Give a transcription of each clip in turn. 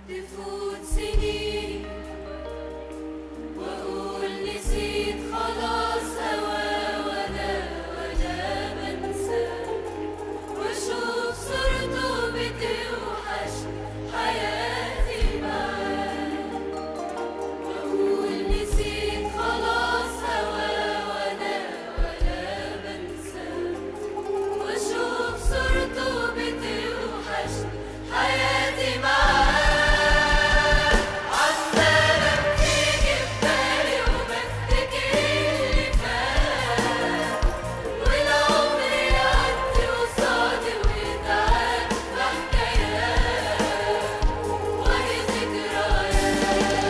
تفوت سنين واقول نسيت خلاص هوا وانا وانا بنسى واشوف صورته بتوحش حياتي معاه واقول نسيت خلاص هوا وانا وانا بنسى واشوف صورته بتوحش حياتي معاه عمالة بتيجي في بالي وبفتكر اللي فات والعمر يعدي قصادي ويتعاد بحكايات وهي ذكريات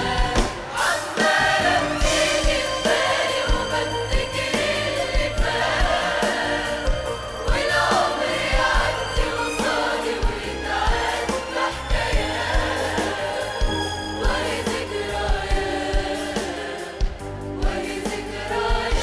عمالة بتيجي في بالي وبفتكر اللي فات والعمر يعدي قصادي ويتعاد بحكايات وهي ذكريات وهي ذكريات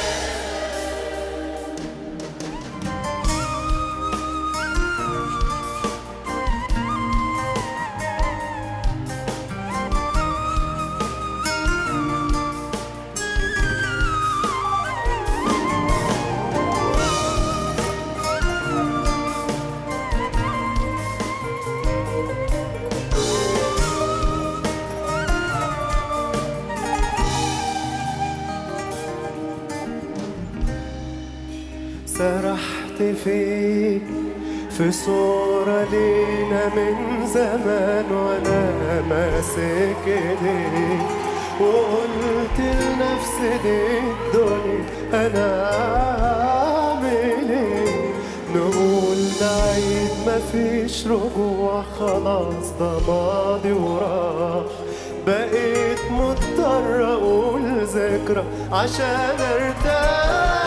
سرحت فيك في صورة لينا من زمان وانا ماسك ايديك وقلت لنفسي دي الدنيا انا اعمل ايه نقول نعيد مفيش رجوع خلاص ده ماضي وراح بقيت مضطر اقول ذكرى عشان ارتاح